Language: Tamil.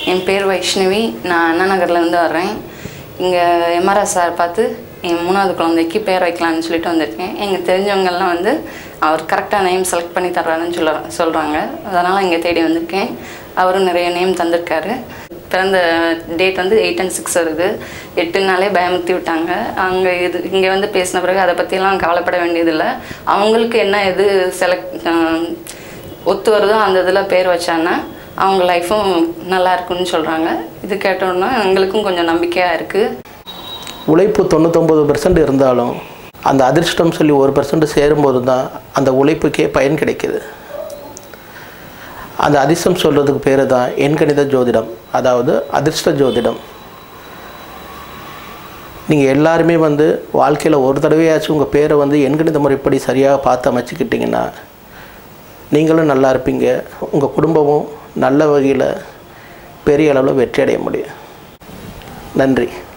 என் பேர் வைஷ்ணவி நான் அண்ணா நகர்லேருந்து வர்றேன் இங்கே எம்ஆர்எஸ் சார் பார்த்து என் மூணாவது குழந்தைக்கு பேர் வைக்கலாம்னு சொல்லிட்டு வந்திருக்கேன் எங்கள் தெரிஞ்சவங்கெல்லாம் வந்து அவர் கரெக்டாக நேம் செலக்ட் பண்ணி தர்றாருன்னு சொல்ல சொல்கிறாங்க அதனால் இங்கே தேடி வந்திருக்கேன் அவரும் நிறைய நேம் தந்திருக்காரு பிறந்த டேட் வந்து எயிட் அண்ட் சிக்ஸ் வருது எட்டு நாளே பயமுறுத்தி விட்டாங்க அங்கே இது இங்கே வந்து பேசின பிறகு அதை பற்றிலாம் கவலைப்பட வேண்டியதில்லை அவங்களுக்கு என்ன எது செலக்ட் ஒத்து வருதோ அந்த இதில் பேர் வச்சாங்கன்னா அவங்க லைஃப்பும் நல்லா இருக்குன்னு சொல்கிறாங்க இது கேட்டோன்னா எங்களுக்கும் கொஞ்சம் நம்பிக்கையாக இருக்குது உழைப்பு தொண்ணூத்தொம்பது பெர்சன்ட் இருந்தாலும் அந்த அதிர்ஷ்டம் சொல்லி ஒரு பெர்சன்ட் சேரும்போது தான் அந்த உழைப்புக்கே பயன் கிடைக்குது அந்த அதிர்ஷ்டம் சொல்கிறதுக்கு பேர் தான் எண்கணித ஜோதிடம் அதாவது அதிர்ஷ்ட ஜோதிடம் நீங்கள் எல்லாருமே வந்து வாழ்க்கையில் ஒரு தடவையாச்சும் உங்கள் பேரை வந்து எண்கணித முறைப்படி சரியாக பார்த்து அமைச்சிக்கிட்டிங்கன்னா நீங்களும் நல்லா இருப்பீங்க உங்கள் குடும்பமும் நல்ல வகையில் பெரிய அளவில் வெற்றி அடைய முடியும் நன்றி